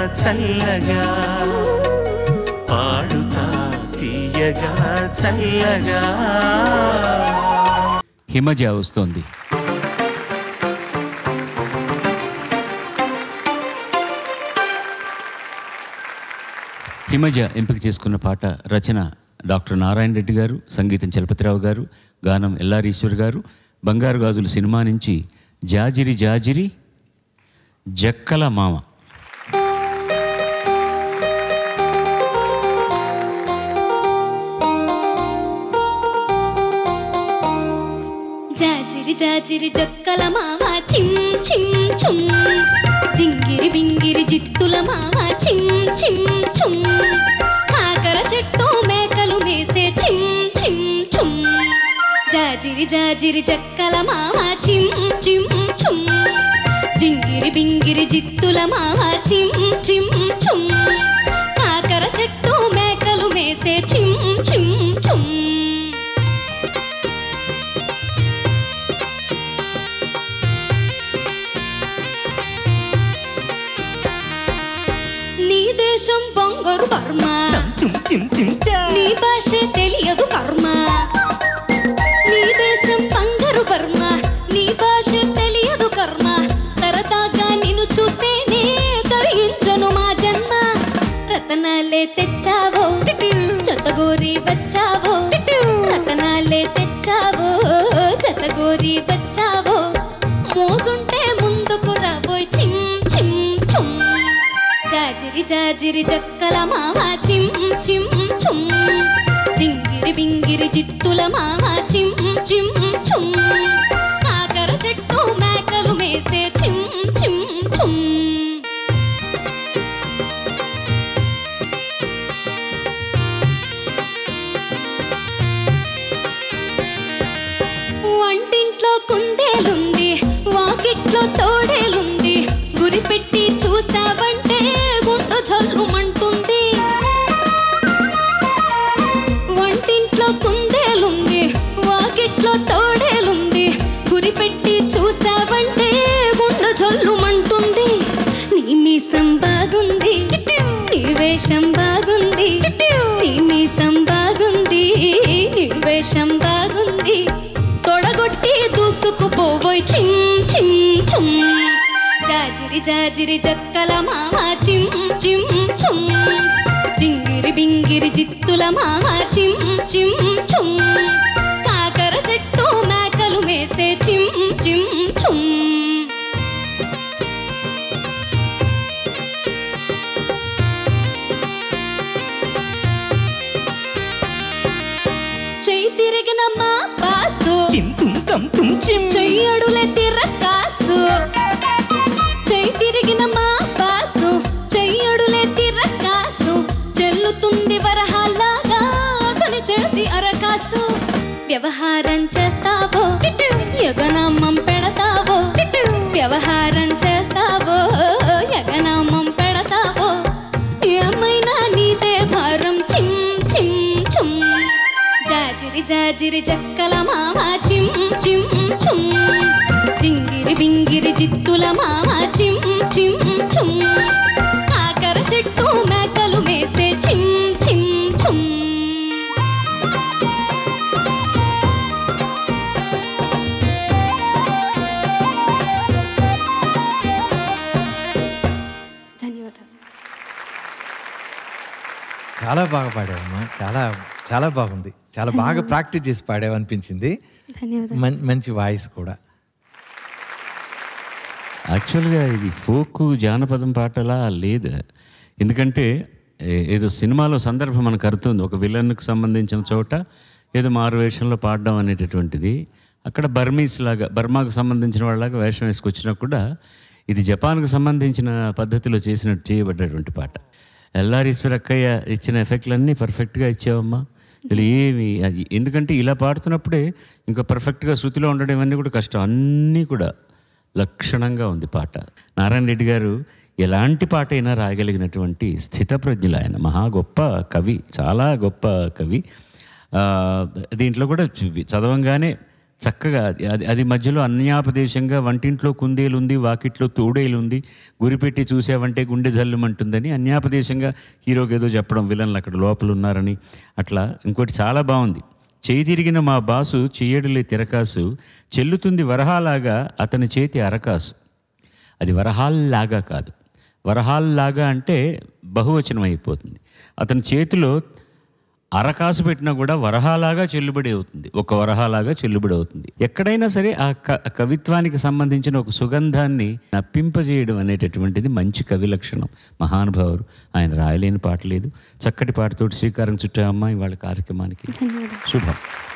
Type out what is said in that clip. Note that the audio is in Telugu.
చల్లగా పాడుతా తీయగా చల్లగా హిమజ వస్తోంది హిమజ ఎంపిక చేసుకున్న పాట రచన డాక్టర్ నారాయణ రెడ్డి గారు సంగీతం చలపతిరావు గారు గానం ఎల్ఆర్ ఈశ్వర్ గారు బంగారు గాజుల సినిమా నుంచి జాజిరి జాజిరి జక్కల మామ జాజిరి జాజిరి జొక్కల మావ చిమ్ చిమ్ చుమ్ జింగిరి బింగిరి జిత్తుల మావ చిమ్ చిమ్ చుమ్ కాకర చెట్టు మేకలు మేసే చిమ్ చిమ్ చుమ్ జాజిరి జాజిరి జక్కల మావ చిమ్ చిమ్ చుమ్ జింగిరి బింగిరి జిత్తుల మావ చిమ్ చిమ్ చుమ్ కాకర చెట్టు మేకలు మేసే చిమ్ చిమ్ చుమ్ నీ దేశం బొంగరు బర్మ చిమ్ చిమ్ చిమ్ చా నీ భాష తెలియదు కర్మ నీ దేశం బంగారు బర్మ నీ భాష తెలియదు కర్మ సరదాగా నిన్ను చూస్తేనే తరించను మా జన్మ రతనాలే తెచ్చావో జతగోరి వచ్చావో రతనాలే తెచ్చావో జతగోరి వచ్చావో మోసుంటే ముందుకు రాబోయ్ చిమ్ చిమ్ చుమ్ జాజిరి జాజిరి జక్కల మామ చిమ్ చిమ్ చుమ్ జింగిరి బింగిరి జిత్తుల మామ చిమ్ చిమ్ చుమ్ కాకర చెట్టు మేకలు మేసే చిమ్ చిమ్ చుమ్ వంటింట్లో కుందేలుంది వాకిట్లో తోడేలుంది గురి పెట్టి చూసావంటే గుండు జల్లుమంటుంది వంటింట్లో కుందేలుంది వాకిట్లో తోడేలుంది గురి పెట్టి చూసావంటే గుండు జల్లుమంటుంది నీ మీసం బాగుంది నీ వేషం బాగుంది నీ మీసం బాగుంది నీ వేషం బాగుంది తొడగొట్టి దూసుకుపోబోయ్ చిమ్ చిమ్ చుమ్ జాజిరి జాజిరి జక్కల మామ చిమ్ చిమ్ చుమ్ జింగిరి బింగిరి జిత్తుల మామ చిమ్ చిమ్ చుమ్ కాకర చెట్టు మేకలు మేసే చిమ్ చిమ్ చుమ్ చెయ్యి తిరిగిన మా బాసు కిమ్ తుమ్ తమ్ తుమ్ చిమ్ చెయ్యడులే తిరకాసు చెయ్యి తిరిగిన మా బాసు చెయ్యడులే తిరకాసు చెల్లుతుంది వరహాలాగా అతని చేతి అరకాసు వ్యవహారం చేస్తావో యగనామం పెడతావో వ్యవహారం చేస్తావో యగనామం పెడతావో ఏమైనా నీదే భారం చిమ్ చిమ్ చుమ్ జాజిరి జాజిరి జక్కల మామ చిమ్ చిమ్ చుమ్ జింగిరి బింగిరి జిత్తుల మామ చిమ్ చిమ్ చుమ్ కాకర చెట్టు మేకలు మేసే చిమ్ చిమ్ చుమ్ ధన్యవాదాలు చాలా బాగా పాడావమ్మా చాలా చాలా బాగుంది చాలా బాగా ప్రాక్టీస్ చేసి పాడావు అనిపించింది ధన్యవాదాలు మం- మంచి వాయిస్ కూడా యాక్చువల్గా ఇది ఫోక్ జానపదం పాటలా లేదు ఎందుకంటే ఏ- ఏదో సినిమాలో సందర్భం మనకు అర్థం ఒక విలన్కి సంబంధించిన చోట ఏదో మారు వేషంలో పాడడం అనేటటువంటిది అక్కడ బర్మీస్ లాగా బర్మాకు సంబంధించిన వాళ్ళలాగా వేషం వేసుకొచ్చినా కూడా ఇది జపాన్కు సంబంధించిన పద్ధతిలో చేసినట్టు చేయబడ్డటువంటి పాట ఎల్లారీశ్వర అక్కయ్య ఇచ్చిన ఎఫెక్ట్లన్నీ పర్ఫెక్ట్గా ఇచ్చావమ్మా ఇది ఏమి అది ఎందుకంటే ఇలా పాడుతున్నప్పుడే ఇంకా పర్ఫెక్ట్గా శృతిలో ఉండడం ఇవన్నీ కూడా కష్టం అన్నీ కూడా లక్షణంగా ఉంది పాట నారాయణ రెడ్డి గారు ఎలాంటి పాట అయినా రాయగలిగినటువంటి స్థితప్రజ్ఞులు ఆయన మహా గొప్ప కవి చాలా గొప్ప కవి ఆ, దీంట్లో కూడా చు- చదవంగానే చక్కగా అది- అది అది మధ్యలో అన్యాపదేశంగా వంటింట్లో కుందేలుంది వాకిట్లో తోడేలుంది గురిపెట్టి చూసావంటే గుండె జల్లుమంటుందని అన్యాపదేశంగా హీరోకి ఏదో చెప్పడం విలన్లు అక్కడ లోపల ఉన్నారని అట్లా ఇంకోటి చాలా బాగుంది చేయి తిరిగిన మా బాసు చెయ్యడులే తిరకాసు చెల్లుతుంది వరహాలాగా అతని చేతి అరకాసు అది వరహాల్లాగా కాదు వరహాల్లాగా అంటే బహువచనం అయిపోతుంది అతని చేతిలో అరకాసు పెట్టినా కూడా వరహాలాగా చెల్లుబడి అవుతుంది ఒక వరహాలాగా చెల్లుబడి అవుతుంది ఎక్కడైనా సరే ఆ క కవిత్వానికి సంబంధించిన ఒక సుగంధాన్ని నప్పింపజేయడం అనేటటువంటిది మంచి కవి లక్షణం మహానుభావులు ఆయన రాయలేని పాట లేదు చక్కటి పాటతోటి శ్రీకారం చుట్టే అమ్మాయి వాళ్ళ కార్యక్రమానికి శుభం